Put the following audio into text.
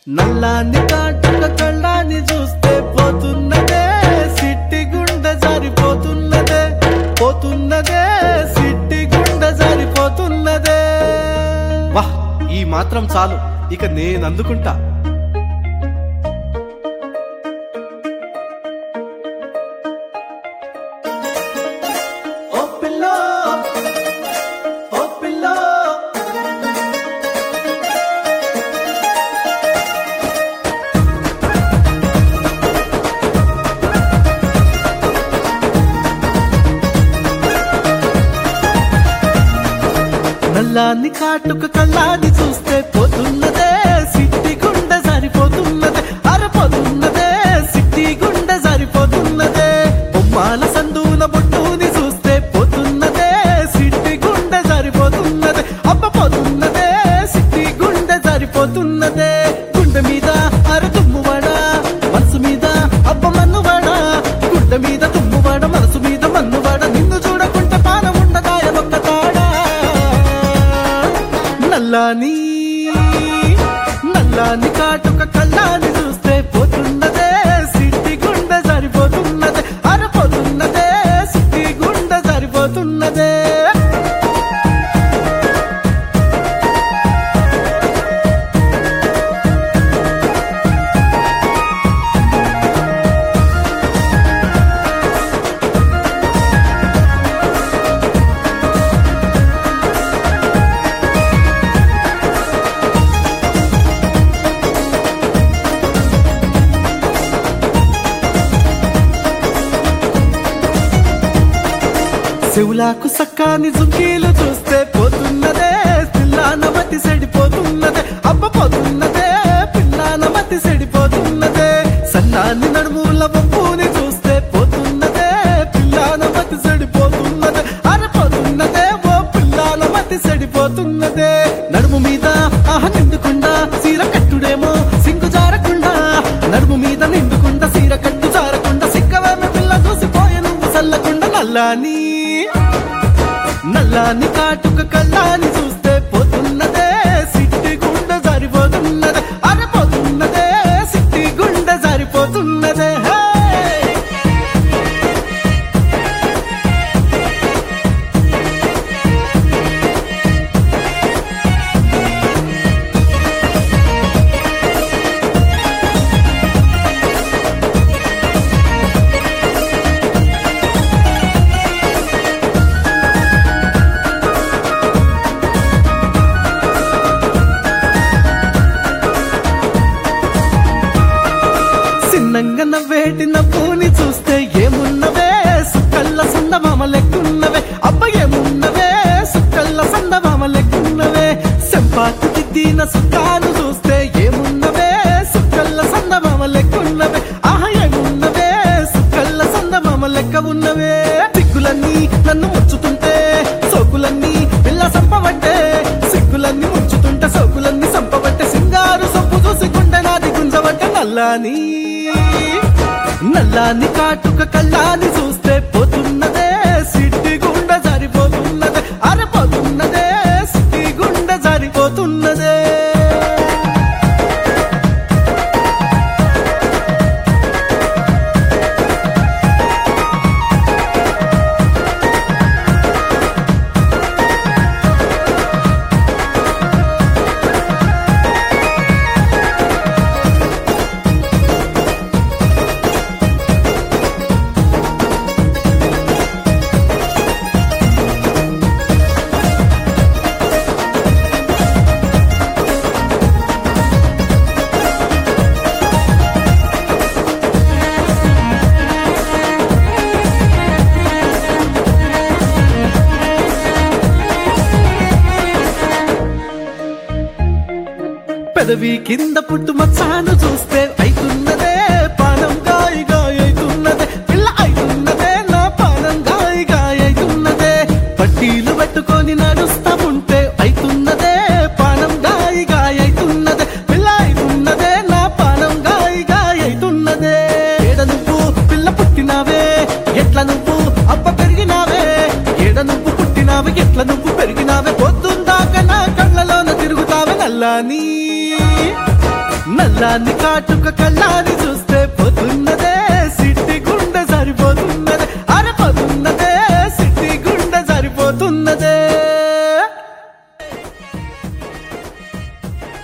నల్లాన్ని కాటుక కళ్ళాన్ని చూస్తే పోతున్నదే సిట్టి గుండె జారిపోతున్నదే పోతున్నదే సిట్టి గుండె జారిపోతున్నదే వాహ్ ఈ మాత్రం చాలు ఇక నేను అందుకుంటా ఓ పిల్లో ఓ పిల్లో నల్లాన్ని కాటుక కళ్ళాన్ని చూస్తే పోతున్నదే సిట్టి గుండె సరిపోతున్నదే అరపోతున్నదే సిట్టి గుండె సరిపోతున్నదే బొమ్మాల సందూల బొట్టుని చూస్తే పోతున్నదే సిట్టి గుండె సరిపోతున్నదే అబ్బ పోతున్నదే సిట్టి గుండె సరిపోతున్నదే గుండె మీద అర తుమ్మువాడ మనసు మీద అబ్బ మన్నువాడ గుండె మీద తుమ్మువాడ మనసు మీద మన్నువాడ నిన్ను చూడకుంటే పానం ఉండదాయ ఒక్క తాడా నల్లాని నల్లాని కాటుక కళ్ళాని చూస్తే పోతున్నదే సిట్టి గుండె సరిపోతున్నదే అరపోతున్నదే సిట్టి గుండె సరిపోతున్నదే శివులాకు సక్కాని జుంకీలు చూస్తే పోతున్నదే పిల్లానమతి సెడిపోతున్నదే అబ్బ పోతున్నదే పిల్లానమతి సెడిపోతున్నదే సన్నాన్ని నడుముల వంపుని చూస్తే పోతున్నదే పిల్లానమతి సెడిపోతున్నదే అరపోతున్నదే ఓ పిల్లానమతి సెడిపోతున్నదే నడుము మీద ఆహ నిండుకుండా సీర కట్టుడేమో సింగు జారకుండా నడుము మీద నిండుకుండా సీర కట్టు జారకుండా సిక్కవేమి పిల్ల చూసిపోయే నువ్వు చల్లకుండా నల్లాని నల్లాని కాటుక కళ్ళాని చూస్తే పోతున్నదే సిట్టి గుండె జారిపోతున్నదే అరపోతున్నదే సిట్టి గుండె జారిపోతున్నదే హే! సిన్నంగా నవ్వేటి నవ్వుని చూస్తే ఏమున్నవే సుక్కల్ల సందమామ లెక్కున్నవే అబ్బ ఏమున్నవే సుక్కల్ల సందమామ లెక్కున్నవే సెంపాకు దిద్దిన సుక్కాను చూస్తే ఏమున్నవే సుక్కల్ల సందమామ లెక్కున్నవే ఆహ ఏమున్నవే సుక్కల్ల సందమామ లెక్క ఉన్నవే సిగ్గులన్నీ నన్ను ముచ్చుతుంటే సోకులన్నీ పిల్ల సంపవట్టే సిగ్గులన్నీ ముచ్చుతుంటే సోకులన్నీ సంపవట్టే సింగారు సొప్పు చూసి గుండె నాది గుంజవట్టే నల్లాని నల్లాని కాటుక కళ్ళాని చూస్తే పోతున్నదే సిట్టి గుండె జారిపోతున్నదే అరపోతున్నదే సిట్టి గుండె జారిపోతున్నదే పెదవి కింద పుట్టు మచ్చాను చూస్తే అయితున్నదే పానం గాయ గాయ అయితున్నదే పిల్ల అయితున్నదే నా పానం గాయ గాయ అయితున్నదే పట్టీలు పెట్టుకొని నడుస్తా ఉంటే అయితున్నదే పానం గాయ గాయ అయితున్నదే పిల్ల అయితున్నదే నా పానం గాయ గాయ అయితున్నదే ఏడ నువ్వు పిల్ల పుట్టినావే ఎట్లా నువ్వు అప్ప పెరిగినావే ఏడ నువ్వు పుట్టినావే ఎట్లా నువ్వు పెరిగినావే పొద్దుందాకా నా కళ్ళలోన తిరుగుతావే నల్లాని నల్ల నల్లాన్ని కాటుక కళ్ళాన్ని చూస్తే